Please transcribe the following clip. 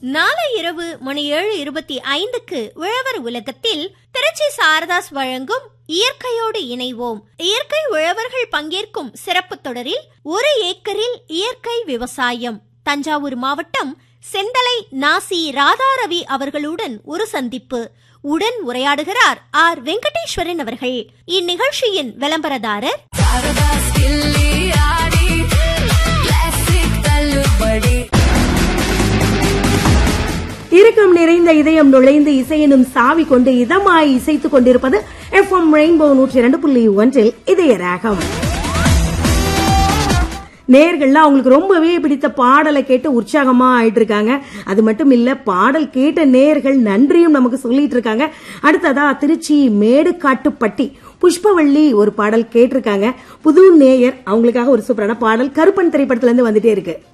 நாளை இரவு மணி ஏழு இருபத்தி ஐந்துக்கு உழவர் உலகத்தில் திருச்சி சாரதாஸ் வழங்கும் இயற்கையோடு இணைவோம் இயற்கை உழவர்கள் பங்கேற்கும் சிறப்பு தொடரில் ஒரு ஏக்கரில் இயற்கை விவசாயம் தஞ்சாவூர் மாவட்டம் செந்தலை நாசி ராதாரவி அவர்களுடன் ஒரு சந்திப்பு உடன் உரையாடுகிறார் ஆர் வெங்கடேஸ்வரன் அவர்கள் இந்நிகழ்ச்சியின் விளம்பரதாரர் இறுக்கம் நிறைந்த இதயம் நுழைந்து இசையெனும் சாவி கொண்டு இதமாய் இசைத்துக் கொண்டிருப்பது எஃப் எம் ரெயின்போ நூற்றி இரண்டு புள்ளி ஒன்றில் இதய ராகம் நேர்கள்லாம் அவங்களுக்கு ரொம்பவே பிடித்த பாடலை கேட்டு உற்சாகமா ஆயிட்டு இருக்காங்க அது மட்டும் இல்ல பாடல் கேட்ட நேர்கள் நன்றியும் நமக்கு சொல்லிட்டு இருக்காங்க அடுத்ததா திருச்சி மேடுகாட்டுப்பட்டி புஷ்பவள்ளி ஒரு பாடல் கேட்டிருக்காங்க புது நேயர் அவங்களுக்காக ஒரு சூப்பரான பாடல் கருப்பன் திரைப்படத்துல இருந்து வந்துட்டே இருக்கு